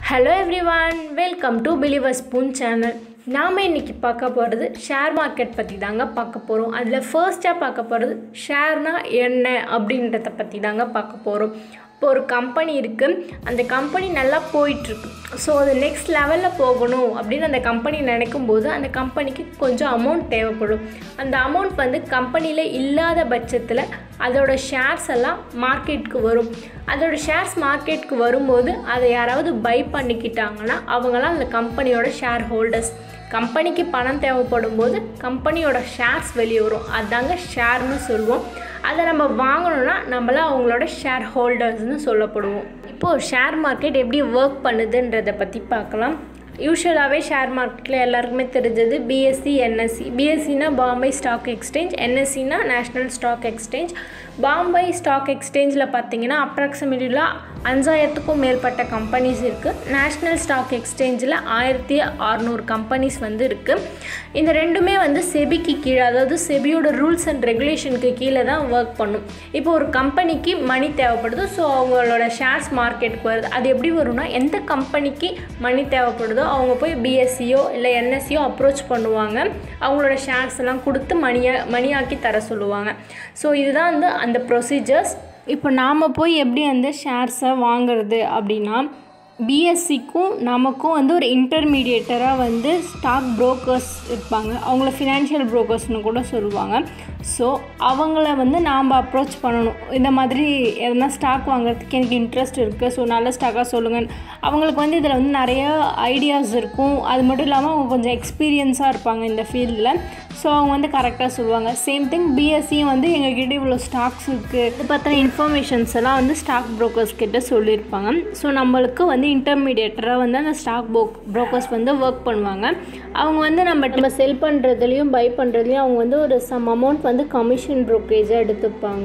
hello everyone welcome to believer spoon channel நாம் இன்றைக்கி பார்க்க போகிறது ஷேர் மார்க்கெட் பற்றி தாங்க பார்க்க போகிறோம் அதில் ஃபர்ஸ்ட்டாக பார்க்க போகிறது ஷேர்னா என்ன அப்படின்றத பற்றி தாங்க பார்க்க போகிறோம் இப்போ ஒரு கம்பெனி இருக்குது அந்த கம்பெனி நல்லா போயிட்டுருக்கு ஸோ அது நெக்ஸ்ட் லெவலில் போகணும் அப்படின்னு அந்த கம்பெனி நினைக்கும் போது அந்த கம்பெனிக்கு கொஞ்சம் அமௌண்ட் தேவைப்படும் அந்த அமௌண்ட் வந்து கம்பெனியில் இல்லாத பட்சத்தில் அதோட ஷேர்ஸ் எல்லாம் மார்க்கெட்டுக்கு வரும் அதோட ஷேர்ஸ் மார்க்கெட்டுக்கு வரும்போது அதை யாராவது பை பண்ணிக்கிட்டாங்கன்னா அவங்களாம் அந்த கம்பெனியோட ஷேர் ஹோல்டர்ஸ் கம்பெனிக்கு பணம் தேவைப்படும் போது கம்பெனியோட ஷேர்ஸ் வெளியே வரும் அதாங்க ஷேர்னு சொல்லுவோம் அதை நம்ம வாங்கணும்னா நம்மளாம் அவங்களோட ஷேர் ஹோல்டர்ஸ்னு சொல்லப்படுவோம் இப்போது ஷேர் மார்க்கெட் எப்படி ஒர்க் பண்ணுதுன்றதை பற்றி பார்க்கலாம் யூஸ்வலாகவே ஷேர் மார்க்கெட்டில் எல்லாருக்குமே தெரிஞ்சது பிஎஸ்சி என்எஸ்சி பிஎஸ்சினா பாம்பே ஸ்டாக் எக்ஸ்சேஞ்ச் என்எஸ்சினா national stock exchange Bombay stock எக்ஸ்சேஞ்சில் பார்த்தீங்கன்னா அப்ராக்சிமேட்லியாக அஞ்சாயிரத்துக்கும் மேற்பட்ட கம்பெனிஸ் இருக்குது நேஷ்னல் ஸ்டாக் எக்ஸ்சேஞ்சில் ஆயிரத்தி அறநூறு கம்பெனிஸ் வந்து இருக்குது இந்த ரெண்டுமே வந்து செபிக்கு கீழே அதாவது செபியோட ரூல்ஸ் அண்ட் ரெகுலேஷனுக்கு கீழே தான் ஒர்க் பண்ணும் இப்போ ஒரு கம்பெனிக்கு மணி தேவைப்படுது ஸோ அவங்களோட ஷேர்ஸ் மார்க்கெட்டுக்கு வருது அது எப்படி வரும்னா எந்த கம்பெனிக்கு மணி தேவைப்படுதோ அவங்க போய் பிஎஸ்சியோ இல்லை என்எஸ்சியோ அப்ரோச் பண்ணுவாங்க அவங்களோட ஷேர்ஸ் எல்லாம் கொடுத்து மணியை மணியாக்கி தர சொல்லுவாங்க ஸோ இதுதான் வந்து அந்த ப்ரொசீஜர்ஸ் இப்போ நாம் போய் எப்படி அந்த ஷேர்ஸை வாங்குறது அப்படின்னா பிஎஸ்சிக்கும் நமக்கும் வந்து ஒரு இன்டர்மீடியேட்டராக வந்து ஸ்டாக் புரோக்கர்ஸ் இருப்பாங்க அவங்கள ஃபினான்ஷியல் புரோக்கர்ஸ்னு கூட சொல்லுவாங்க ஸோ அவங்கள வந்து நாம் அப்ரோச் பண்ணணும் இந்த மாதிரி எதனா ஸ்டாக் வாங்குறதுக்கு எனக்கு இன்ட்ரெஸ்ட் இருக்குது ஸோ நல்ல ஸ்டாக்காக சொல்லுங்கள் அவங்களுக்கு வந்து இதில் வந்து நிறைய ஐடியாஸ் இருக்கும் அது மட்டும் இல்லாமல் அவங்க கொஞ்சம் எக்ஸ்பீரியன்ஸாக இருப்பாங்க இந்த ஃபீல்டில் ஸோ அவங்க வந்து கரெக்டாக சொல்லுவாங்க சேம் திங் பிஎஸ்சியும் வந்து எங்ககிட்ட இவ்வளோ ஸ்டாக்ஸ் இருக்குது இது பார்த்தா இன்ஃபர்மேஷன்ஸ் எல்லாம் வந்து ஸ்டாக் புரோக்கர்ஸ் கிட்ட சொல்லியிருப்பாங்க ஸோ நம்மளுக்கு வந்து இன்டர்மீடியேட்டராக வந்து அந்த ஸ்டாக் புரோக் புரோக்கர்ஸ் வந்து ஒர்க் பண்ணுவாங்க அவங்க வந்து நம்ம நம்ம செல் பண்ணுறதுலையும் பை பண்ணுறதுலையும் அவங்க வந்து ஒரு சம் அமௌண்ட் வந்து கமிஷன் ப்ரோக்கரேஜாக எடுத்துப்பாங்க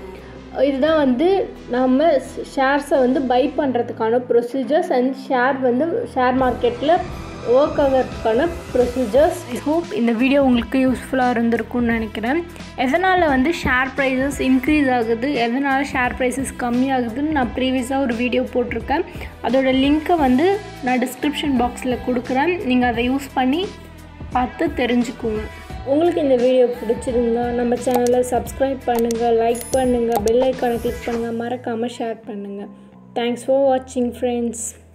இதுதான் வந்து நம்ம ஷேர்ஸை வந்து பை பண்ணுறதுக்கான ப்ரொசீஜர்ஸ் அண்ட் ஷேர் வந்து ஷேர் மார்க்கெட்டில் ஒர்க் ஆகிறதுக்கான ப்ரொசீஜர்ஸ் ஐ ஹோப் இந்த வீடியோ உங்களுக்கு யூஸ்ஃபுல்லாக இருந்திருக்கும்னு நினைக்கிறேன் எதனால் வந்து ஷேர் ப்ரைஸஸ் இன்க்ரீஸ் ஆகுது எதனால் ஷேர் ப்ரைஸஸ் கம்மியாகுதுன்னு நான் ப்ரீவியஸாக ஒரு வீடியோ போட்டிருக்கேன் அதோட லிங்க்கை வந்து நான் டிஸ்கிரிப்ஷன் பாக்ஸில் கொடுக்குறேன் நீங்கள் அதை யூஸ் பண்ணி பார்த்து தெரிஞ்சுக்கோங்க உங்களுக்கு இந்த வீடியோ பிடிச்சிருந்தா நம்ம சேனலை சப்ஸ்கிரைப் பண்ணுங்கள் லைக் பண்ணுங்கள் பெல் ஐக்கானை கிளிக் பண்ணுங்கள் மறக்காமல் ஷேர் பண்ணுங்கள் தேங்க்ஸ் ஃபார் வாட்சிங் ஃப்ரெண்ட்ஸ்